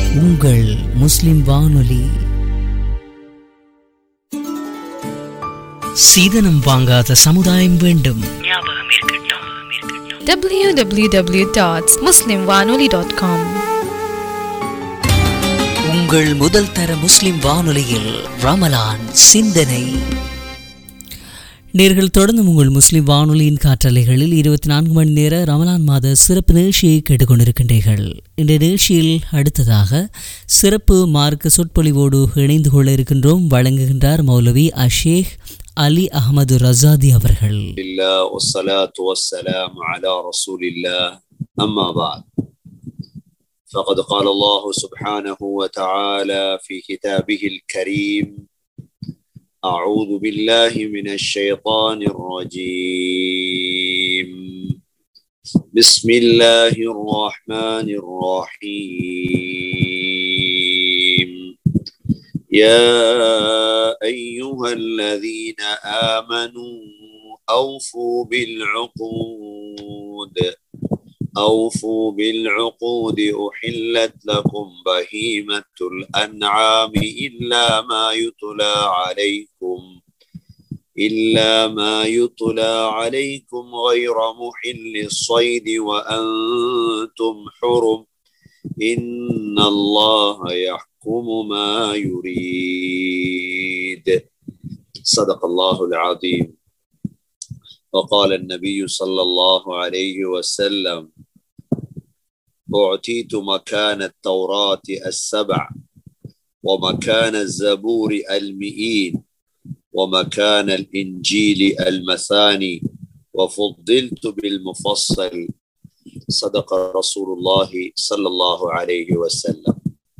உங்கள் முஸ்லிம் வானொலி சீதனம் வாங்காத சமுதாயம் வேண்டும் www.muslimwanoli.com உங்கள் முதல் தர முஸ்லிம் வானொலியில் ரமலான் சிந்தனை நேர்கள் தொடர்ந்து உங்கள் முஸ்லிம் வானொலியின் காற்றலைகளில் இருபத்தி நான்கு மணி நேர ரமலான் மாத சிறப்பு நிகழ்ச்சியை கேட்டுக்கொண்டிருக்கின்றீர்கள் இந்த நிகழ்ச்சியில் அடுத்ததாக சிறப்பு மார்க்க சொற்பொழிவோடு இணைந்து கொள்ள இருக்கின்றோம் வழங்குகின்றார் மௌலவி அஷேக் அலி அகமது ரசாதி அவர்கள் الله والصلاة والسلام على رسول الله أما بعد فقد قال الله سبحانه وتعالى في كتابه الكريم أعوذ بالله من الشيطان الرجيم بسم الله الرحمن الرحيم يا أيها الذين آمنوا أوفوا بالعقود أوفوا بالعقود أحلت لكم بهيمة الأنعام إلا ما يتلى عليكم إلا ما يتلى عليكم غير محل الصيد وأنتم حرم إن الله يحكم ما يريد صدق الله العظيم وقال النبي صلى الله عليه وسلم أعطيت مكان التوراة السبع ومكان الزبور المئين ومكان الإنجيل المثاني وفضلت بالمفصل صدق رسول الله صلى الله عليه وسلم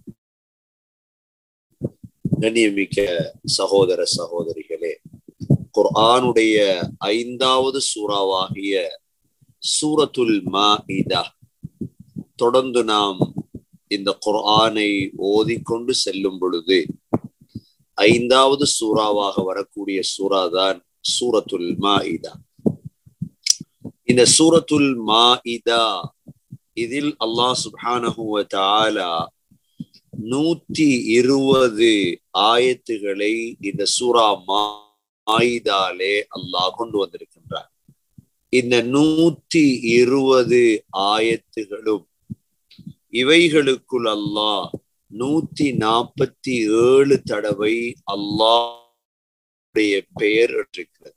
கண்ணியமிக்க சகோதர சகோதரிகளே குர்ஆனுடைய ஐந்தாவது சூறாவாகிய சூரத்துல் மாஇதா தொடர்ந்து நாம் இந்த குர்ஆனை ஓதிக்கொண்டு செல்லும் பொழுது ஐந்தாவது சூறாவாக வரக்கூடிய சூறா தான் சூரத்துல் மாஇதா இந்த சூரத்துல் மாஇதா இதில் அல்லாஹ் சுப்ஹானஹு வ தஆலா நூற்றி இருபது ஆயத்துகளை இந்த சூரா மாயிதாலே அல்லாஹ் கொண்டு வந்திருக்கின்றார் இந்த நூற்றி இருபது ஆயத்துகளும் இவைகளுக்குள் அல்லாஹ் நூத்தி நாற்பத்தி ஏழு தடவை அல்லாஹுடைய பெயர் இருக்கிறது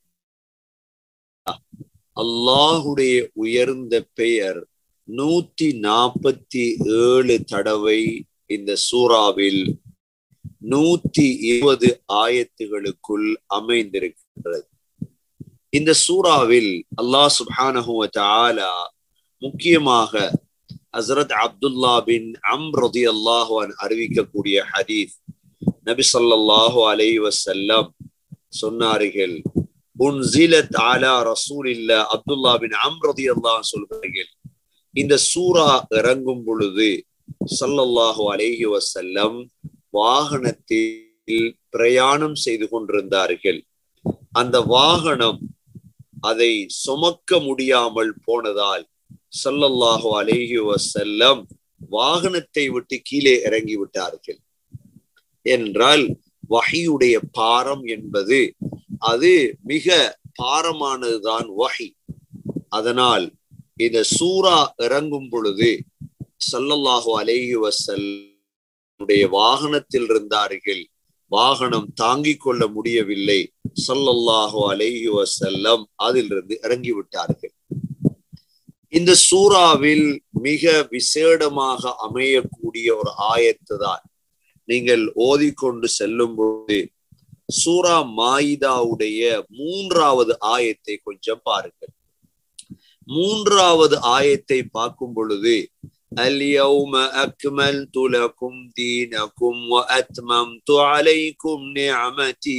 அல்லாஹுடைய உயர்ந்த பெயர் நூத்தி நாற்பத்தி ஏழு தடவை இந்த சூறாவில் நூத்தி இருபது ஆயத்துகளுக்குள் அமைந்திருக்கின்றது இந்த சூறாவில் அல்லாஹ் சுப்ஹானஹு தஆலா முக்கியமாக ஹசரத் அப்துல்லா பின் அம் ரதி அல்லாஹுவன் அறிவிக்கக்கூடிய ஹதீஸ் நபி ஸல்லல்லாஹு அலைஹி வஸல்லம் சொன்னார்கள் உன்சிலத் அலா ரசூலில்லா அப்துல்லா பின் அம் ரதி அல்லாஹ் சொல்கிறார்கள் இந்த சூரா இறங்கும் பொழுது சல்லல்லாஹு அலைஹி வசல்லம் வாகனத்தில் பிரயாணம் செய்து கொண்டிருந்தார்கள் அந்த வாகனம் அதை சுமக்க முடியாமல் போனதால் சல்லல்லாஹு அலைஹி வசல்லம் வாகனத்தை விட்டு கீழே இறங்கி விட்டார்கள் என்றால் வகையுடைய பாரம் என்பது அது மிக பாரமானதுதான் வகை அதனால் இந்த சூரா இறங்கும் பொழுது சல்லல்லாஹு அலைஹி வசல்லுடைய வாகனத்தில் இருந்தார்கள் வாகனம் தாங்கிக் கொள்ள முடியவில்லை சல்லல்லாஹு அலைஹி வசல்லம் அதிலிருந்து இறங்கி விட்டார்கள் இந்த சூறாவில் மிக விசேடமாக அமையக்கூடிய ஒரு ஆயத்து தான் நீங்கள் ஓதிக்கொண்டு செல்லும் போது சூரா மாயிதாவுடைய மூன்றாவது ஆயத்தை கொஞ்சம் பாருங்கள் மூன்றாவது ஆயத்தை பார்க்கும் பொழுது اليوم أكملت لكم دينكم وأتممت عليكم نعمتي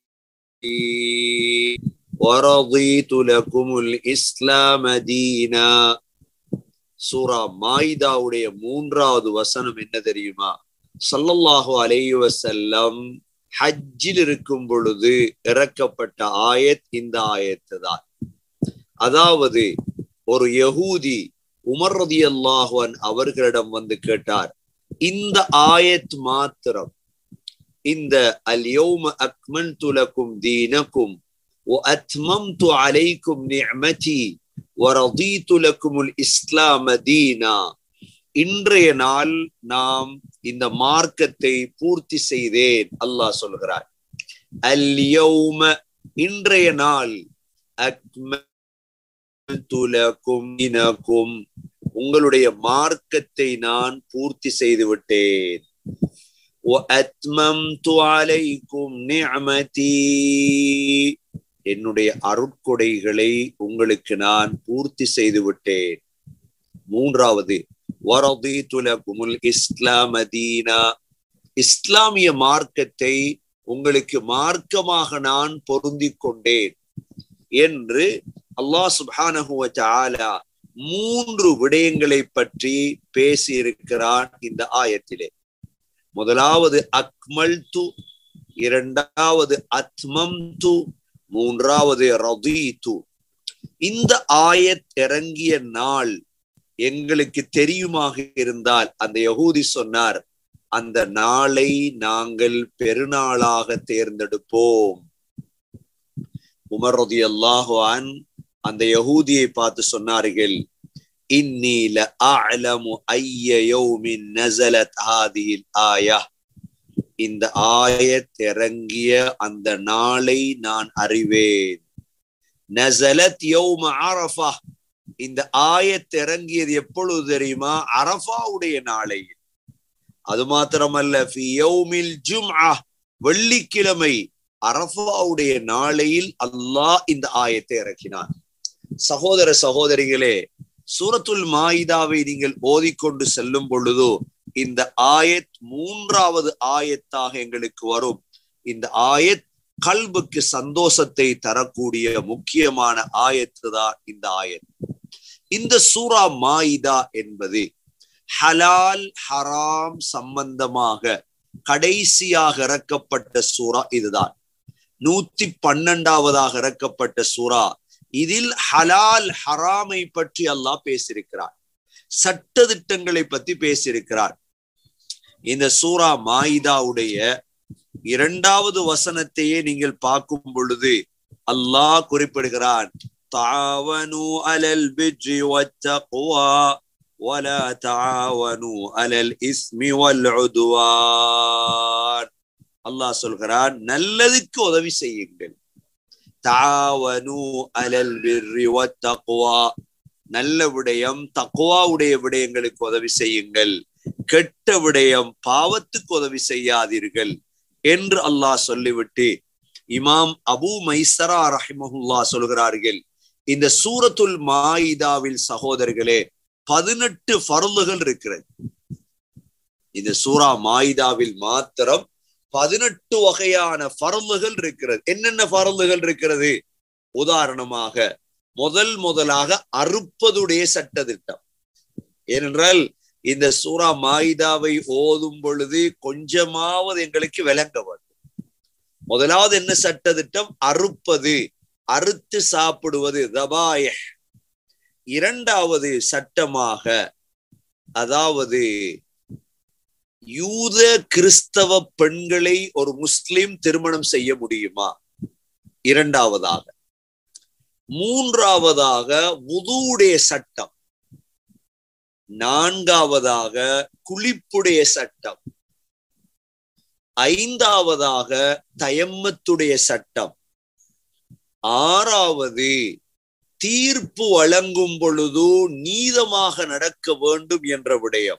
ورضيت لكم الإسلام دينا சூரா மாயிதாவுடைய மூன்றாவது வசனம் என்ன தெரியுமா சல்லல்லாஹு அலைஹி வஸல்லம் ஹஜ்ஜில் இருக்கும் பொழுது இறக்கப்பட்ட ஆயத் இந்த ஆயத்து தான் அதாவது ஒரு யகூதி உமர் ரதி அல்லாஹுவன் அவர்களிடம் வந்து கேட்டார் இந்த ஆயத் மாத்திரம் இந்த அல்யௌம அக்மல்து லக்கும் தீனக்கும் وأتممت عليكم نعمتي ورضيت لكم الإسلام دينا இன்றைய நாள் நாம் இந்த மார்க்கத்தை பூர்த்தி செய்தேன் அல்லாஹ் சொல்கிறார் அல்யௌம இன்றைய நாள் அக்மல்து லக்கும் தீனக்கும் உங்களுடைய மார்க்கத்தை நான் பூர்த்தி செய்து விட்டேன் وأتممت عليكم نعمتي என்னுடைய அருட்கொடைகளை உங்களுக்கு நான் பூர்த்தி செய்து விட்டேன் மூன்றாவது வரதீத்துலகுமுல் இஸ்லாம் தீனா இஸ்லாமிய மார்க்கத்தை உங்களுக்கு மார்க்கமாக நான் பொருந்தி கொண்டேன் என்று அல்லாஹ் சுபானஹுவ தஆலா மூன்று விடயங்களை பற்றி பேசி இருக்கிறான் இந்த ஆயத்திலே முதலாவது அக்மல் து இரண்டாவது அத்மம் து மூன்றாவது ரதீது இந்த ஆயத் இறங்கிய நாள் எங்களுக்கு தெரியுமாக இருந்தால் அந்த யகூதி சொன்னார் அந்த நாளை நாங்கள் பெருநாளாக தேர்ந்தெடுப்போம் உமர் ரதி அல்லாஹான் அந்த யகூதியை பார்த்து சொன்னார்கள் இன்னி லஅலமு ஐய யௌமின் நஸலத் ஹாதிஹில் ஆயா இந்த ஆயத் இறங்கிய அந்த நாளை நான் அறிவேன் நஸலத் யௌம அரஃபா இந்த ஆயத் இறங்கியது எப்பொழுது தெரியுமா அரஃபாவுடைய நாளை அது மாத்திரமல்ல ஃபி யௌமில் ஜும்ஆ வெள்ளிக்கிழமை அரஃபாவுடைய நாளையில் அல்லாஹ் இந்த ஆயத்தை இறக்கினார் சகோதர சகோதரிகளே சூரத்துல் மாயிதாவை நீங்கள் ஓதிக்கொண்டு செல்லும் பொழுதோ இந்த ஆயத் மூன்றாவது ஆயத்தாக எங்களுக்கு வரும் இந்த ஆயத் கல்புக்கு சந்தோஷத்தை தரக்கூடிய முக்கியமான ஆயத்து தான் இந்த ஆயத் இந்த சூரா மாயிதா என்பது ஹலால் ஹராம் சம்பந்தமாக கடைசியாக இறக்கப்பட்ட சூரா இதுதான் நூத்தி பன்னெண்டாவதாக இறக்கப்பட்ட சூரா இதில் ஹலால் ஹராமை பற்றி அல்லாஹ் பேசியிருக்கிறார் சட்ட திட்டங்களை பத்தி பேசியிருக்கிறார் இந்த சூரா மாயிதாவுடைய இரண்டாவது வசனத்தையே நீங்கள் பார்க்கும் பொழுது அல்லாஹ் குறிப்பிடுகிறான் தாவனு அலல் பிஜ்ரி வத்தக்வா ولا تعاونوا على الاسم والعدوان அல்லாஹ் சொல்கிறான் நல்லதுக்கு உதவி செய்யுங்கள் தாவனு அலல் பிர்ரி வத்தக்வா நல்ல விடயம் தக்குவாவுடைய விடயங்களுக்கு உதவி செய்யுங்கள் கெட்ட விடயம் பாவத்துக்கு உதவி செய்யாதீர்கள் என்று அல்லாஹ் சொல்லிவிட்டு இமாம் அபு மைசரா ரஹிமஹுல்லா சொல்கிறார்கள் இந்த சூரத்துல் மாயிதாவில் சகோதரர்களே பதினெட்டு பருளுகள் இருக்கிறது இந்த சூரா மாயிதாவில் மாத்திரம் பதினெட்டு வகையான பருளுகள் இருக்கிறது என்னென்ன பருளுகள் இருக்கிறது உதாரணமாக முதல் முதலாக அறுப்பதுடைய சட்ட திட்டம் ஏனென்றால் இந்த சூரா மாயிதாவை ஓதும் பொழுது கொஞ்சமாவது எங்களுக்கு விளங்க வேண்டும் முதலாவது என்ன சட்ட திட்டம் அறுப்பது அறுத்து சாப்பிடுவது தபாய இரண்டாவது சட்டமாக அதாவது யூத கிறிஸ்தவ பெண்களை ஒரு முஸ்லிம் திருமணம் செய்ய முடியுமா இரண்டாவதாக மூன்றாவதாக வுதுவுடைய சட்டம் நான்காவதாக குளிப்புடைய சட்டம் ஐந்தாவதாக தயம்மத்துடைய சட்டம் ஆறாவது தீர்ப்பு வழங்கும் பொழுது நீதமாக நடக்க வேண்டும் என்ற விடயம்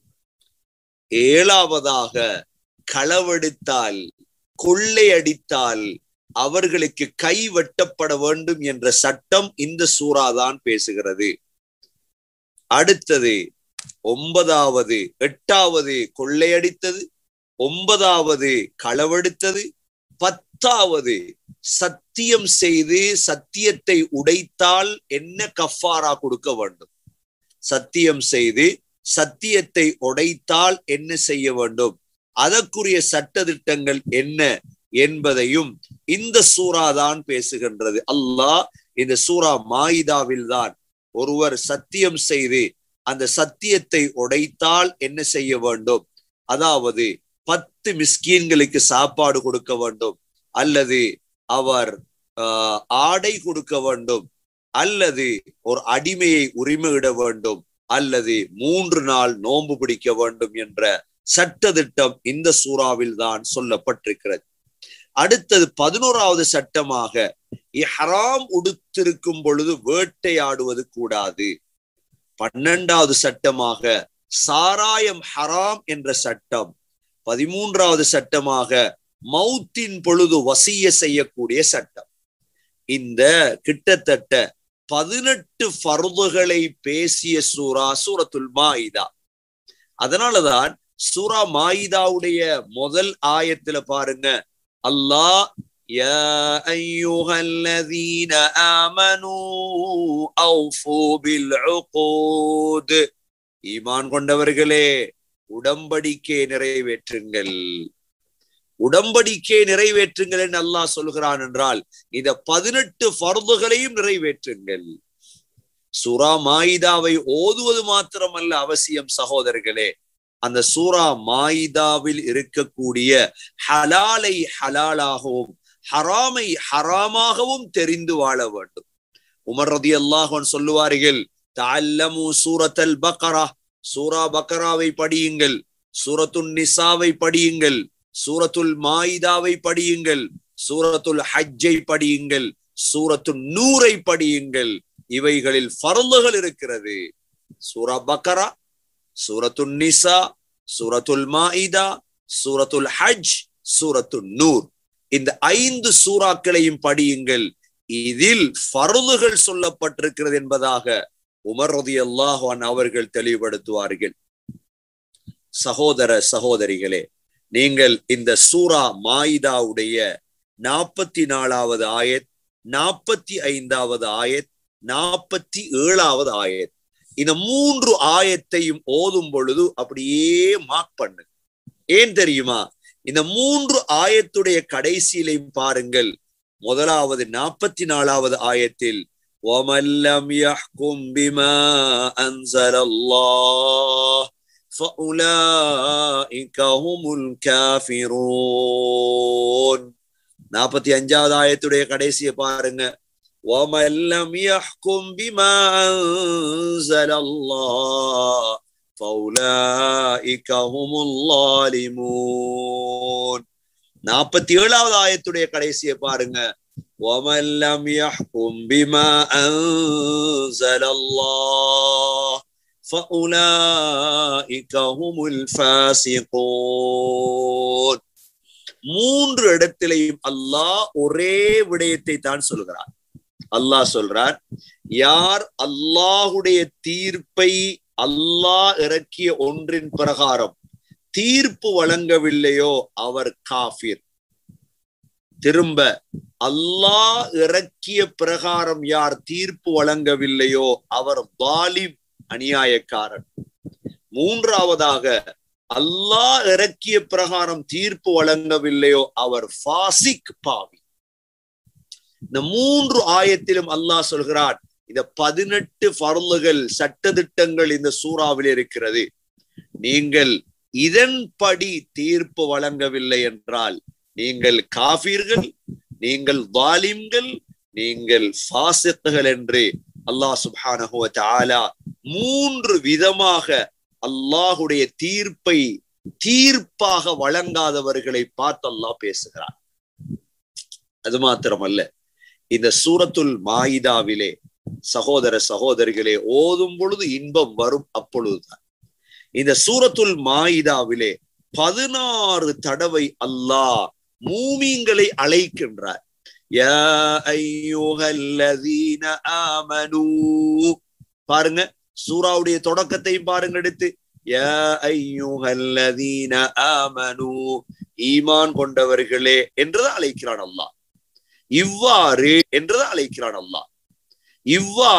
ஏழாவதாக களவெடுத்தால் கொள்ளையடித்தால் அவர்களுக்கு கை வெட்டப்பட வேண்டும் என்ற சட்டம் இந்த சூறாதான் பேசுகிறது அடுத்தது ஒன்பதாவது எட்டாவது கொள்ளையடித்தது ஒன்பதாவது களவெடுத்தது பத்தாவது சத்தியம் செய்து சத்தியத்தை உடைத்தால் என்ன கஃபாரா கொடுக்க வேண்டும் சத்தியம் செய்து சத்தியத்தை உடைத்தால் என்ன செய்ய வேண்டும் அதற்குரிய சட்ட திட்டங்கள் என்ன என்பதையும் இந்த சூறா தான் பேசுகின்றது அல்லாஹ் இந்த சூறா மாயிதாவில் தான் ஒருவர் சத்தியம் செய்து அந்த சத்தியத்தை உடைத்தால் என்ன செய்ய வேண்டும் அதாவது பத்து மிஸ்கீன்களுக்கு சாப்பாடு கொடுக்க வேண்டும் அல்லது அவர் ஆஹ், ஆடை கொடுக்க வேண்டும் அல்லது ஒரு அடிமையை உரிமையிட வேண்டும் அல்லது மூன்று நாள் நோன்பு பிடிக்க வேண்டும் என்ற சட்டதிட்டம் இந்த சூறாவில் தான் சொல்லப்பட்டிருக்கிறது அடுத்தது பதினோராவது சட்டமாக இஹ்ராம் உடுத்திருக்கும் பொழுது வேட்டையாடுவது கூடாது பன்னெண்டாவது சட்டமாக சாராயம் ஹராம் என்ற சட்டம் பதிமூன்றாவது சட்டமாக மௌத்தின் பொழுது வசிய செய்யக்கூடிய சட்டம் இந்த கிட்டத்தட்ட பதினெட்டு ஃபர்துகளை பேசிய சூரா சூரத்துல் மாயிதா அதனாலதான் சூரா மாயிதாவுடைய முதல் ஆயத்துல பாருங்க அல்லாஹ் يا أيها الذين آمنوا أوفوا بالعقود ஈமான் கொண்டவர்களே உடம்படிக்கை நிறைவேற்றுங்கள் உடம்படிக்கை நிறைவேற்றுங்கள் என்று அல்லாஹ் சொல்கிறான் என்றால் இந்த பதினெட்டு ஃபர்துகளையும் நிறைவேற்றுங்கள் சூரா மாயிதாவை ஓதுவது மாத்திரமல்ல அவசியம் சகோதரர்களே அந்த சூரா மாயிதாவில் இருக்கக்கூடிய ஹலாலை ஹலாலாகவும் ஹராமை ஹராமாகவும் தெரிந்து வாழ வேண்டும் உமர் ரதி அல்லாஹன் சொல்லுவார்கள் தல்லமு சூரத்தல் பக்கரா சூரா பக்கராவை படியுங்கள் சூரத்துல் நிசாவை படியுங்கள் சூரத்துல் மாயிதாவை படியுங்கள் சூரத்துல் ஹஜ்ஜை படியுங்கள் சூரத்துல் நூரை படியுங்கள் இவைகளில் ஃபர்லுகள் இருக்கிறது சூரா பக்கரா சூரத்துல் நிசா சூரத்துல் மாயிதா சூரத்துல் ஹஜ் சூரத்துல் நூர் இந்த ஐந்து சூறாக்களையும் படியுங்கள் இதில் ஃபர்லுகள் சொல்லப்பட்டிருக்கிறது என்பதாக உமர் ரதி அல்லாஹான் அவர்கள் தெளிவுபடுத்துவார்கள் சகோதர சகோதரிகளே நீங்கள் இந்த சூரா மாயிதாவுடைய நாற்பத்தி நாலாவது ஆயத் நாற்பத்தி ஐந்தாவது ஆயத் நாற்பத்தி ஏழாவது ஆயத் இந்த மூன்று ஆயத்தையும் ஓதும் பொழுது அப்படியே மார்க் பண்ணு ஏன் தெரியுமா இந்த மூன்று ஆயத்துடைய கடைசியிலையும் பாருங்கள் முதலாவது நாற்பத்தி நாலாவது ஆயத்தில் وَمَنْ لَمْ يَحْكُمْ بِمَا أَنزَلَ اللَّهُ فَأُولَئِكَ هُمُ الْكَافِرُونَ நாற்பத்தி அஞ்சாவது ஆயத்துடைய கடைசியை பாருங்க وَمَنْ لَمْ يَحْكُمْ بِمَا أَنزَلَ اللَّهُ فَأُولَئِكَ هُمُ الظَّالِمُونَ நாற்பத்தி ஏழாவது ஆயத்துடைய கடைசியை பாருங்க وَمَنْ لَمْ يَحْكُمْ بِمَا أَنزَلَ اللَّهُ فَأُولَئِكَ هُمُ الْفَاسِقُونَ மூன்று இடத்திலையும் அல்லாஹ் ஒரே விடயத்தை தான் சொல்கிறார் அல்லாஹ் சொல்றார் யார் அல்லாஹுடைய தீர்ப்பை அல்லாஹ் இறக்கிய ஒன்றின் பிரகாரம் தீர்ப்பு வழங்கவில்லையோ அவர் காஃபிர் திரும்ப அல்லாஹ் இறக்கிய பிரகாரம் யார் தீர்ப்பு வழங்கவில்லையோ அவர் வாலிம் அநியாயக்காரன் மூன்றாவதாக அல்லாஹ் இறக்கிய பிரகாரம் தீர்ப்பு வழங்கவில்லையோ அவர் ஃபாசிக் பாவி இந்த மூன்று ஆயத்திலும் அல்லாஹ் சொல்கிறார் இந்த பதினெட்டு பருளுகள் சட்டதிட்டங்கள் இந்த சூறாவில் இருக்கிறது நீங்கள் இதன்படி தீர்ப்பு வழங்கவில்லை என்றால் நீங்கள் காபீர்கள் நீங்கள் வாலிம்கள் நீங்கள் ஃபாசித்துகள் என்று அல்லாஹ் சுப்ஹானஹு தஆலா மூன்று விதமாக அல்லாஹுடைய தீர்ப்பை தீர்ப்பாக வழங்காதவர்களை பார்த்து அல்லாஹ் பேசுகிறார் அது மாத்திரமல்ல இந்த சூரத்துல் மாயிதாவிலே சகோதர சகோதரிகளே ஓதும் பொழுது இன்பம் வரும் அப்பொழுதுதான் இந்த சூரத்துல் மாயிதாவிலே பதினாறு தடவை அல்லாஹ் மூமீன்களை அழைக்கின்றார் யா ஐயுஹல்லதீன ஆமனூ பாருங்க சூராவுடைய தொடக்கத்தையும் பாருங்க எடுத்து யா ஐயுஹல்லதீன ஆமனூ ஈமான் கொண்டவர்களே என்றுதான் அழைக்கிறான் அல்லாஹ் இவ்வாறு என்றுதான் அழைக்கிறான் அல்லாஹ் இவ்வாறு